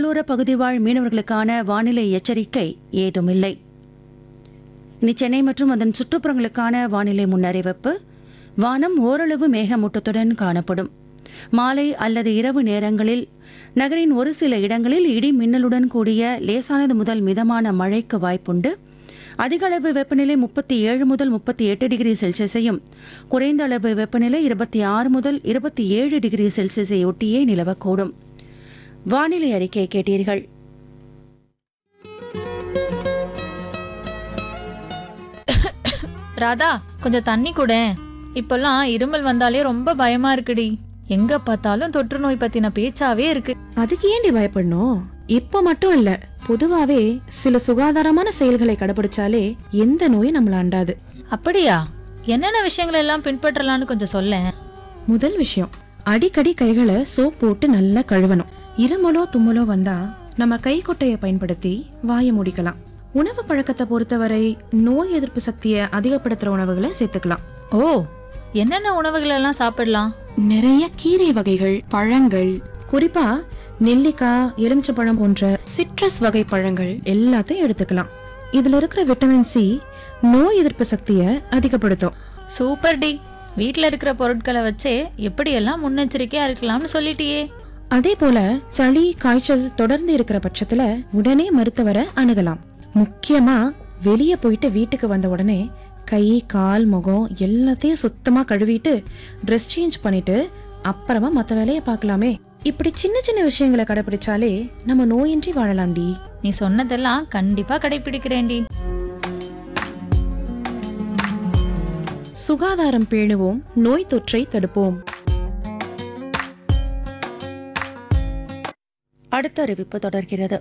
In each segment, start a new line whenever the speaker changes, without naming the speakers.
கடலோர பகுதி வாழ் மீனவர்களுக்கான வானிலை எச்சரிக்கை ஏதுமில்லை இனி சென்னை மற்றும் அதன் சுற்றுப்புறங்களுக்கான வானிலை முன்னறிவிப்பு வானம் ஓரளவு மேகமூட்டத்துடன் காணப்படும் மாலை அல்லது இரவு நேரங்களில் நகரின் ஒரு சில இடங்களில் இடி மின்னலுடன் கூடிய லேசானது முதல் மிதமான மழைக்கு வாய்ப்புண்டு அதிக அளவு வெப்பநிலை முப்பத்தி ஏழு முதல் முப்பத்தி எட்டு டிகிரி செல்சியஸையும் குறைந்த அளவு வெப்பநிலை இருபத்தி ஆறு முதல் இருபத்தி ஏழு டிகிரி செல்சியஸை ஒட்டியே நிலவக்கூடும் வானிலை அறிக்கை கேட்டீர்கள்
ராதா கொஞ்சம் தண்ணி குடு இப்பெல்லாம் இருமல் வந்தாலே ரொம்ப பயமா இருக்குடி எங்க பார்த்தாலும் தொற்று நோய் பத்தின பேச்சாவே இருக்கு
அதுக்கு ஏண்டி பயப்படணும் இப்ப மட்டும் இல்ல பொதுவாவே சில சுகாதாரமான செயல்களை கடைபிடிச்சாலே எந்த நோயும் நம்மள அண்டாது
அப்படியா என்னென்ன விஷயங்கள் எல்லாம் பின்பற்றலாம்னு கொஞ்சம் சொல்லேன்
முதல் விஷயம் அடிக்கடி கைகளை சோப் போட்டு நல்லா கழுவணும் இருமலோ தும்மலோ வந்தா நம்ம கைக்கொட்டையை பயன்படுத்தி வாயை முடிக்கலாம் உணவு பழக்கத்தை பொறுத்தவரை நோய் எதிர்ப்பு சக்தியை அதிகப்படுத்துற உணவுகளை சேர்த்துக்கலாம்
ஓ என்னென்ன உணவுகள் எல்லாம் சாப்பிடலாம்
நிறைய கீரை வகைகள் பழங்கள் குறிப்பா நெல்லிக்காய் எலுமிச்சப்பழம் போன்ற சிட்ரஸ் வகை பழங்கள் எல்லாத்தையும் எடுத்துக்கலாம் இதுல இருக்கிற விட்டமின் சி நோய் எதிர்ப்பு சக்தியை அதிகப்படுத்தும்
சூப்பர் டி வீட்ல இருக்கிற பொருட்களை வச்சே எப்படியெல்லாம் முன்னெச்சரிக்கையா இருக்கலாம்னு சொல்லிட்டியே
அதே போல சளி காய்ச்சல் தொடர்ந்து இருக்கிற பட்சத்துல உடனே மருத்துவரை அணுகலாம் முக்கியமா வெளியே போயிட்டு வீட்டுக்கு வந்த உடனே கை கால் முகம் எல்லாத்தையும் சுத்தமா கழுவிட்டு ட்ரெஸ் சேஞ்ச் பண்ணிட்டு அப்புறமா மத்த வேலையை பார்க்கலாமே இப்படி சின்ன சின்ன விஷயங்களை கடைபிடிச்சாலே நம்ம நோயின்றி வாழலாம்டி
நீ சொன்னதெல்லாம் கண்டிப்பா கடைபிடிக்கிறேன்டி
சுகாதாரம் பேணுவோம் நோய் தொற்றை தடுப்போம்
அடுத்த அறிவிப்பு தொடர்கிறது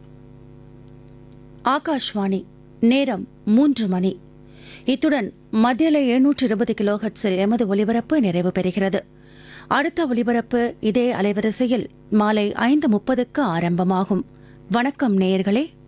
ஆகாஷ்வாணி நேரம் மூன்று மணி இத்துடன் மத்தியில எழுநூற்று இருபது கிலோஹெட்ஸில் எமது ஒலிபரப்பு நிறைவு பெறுகிறது அடுத்த ஒலிபரப்பு இதே அலைவரிசையில் மாலை ஐந்து முப்பதுக்கு ஆரம்பமாகும் வணக்கம் நேயர்களே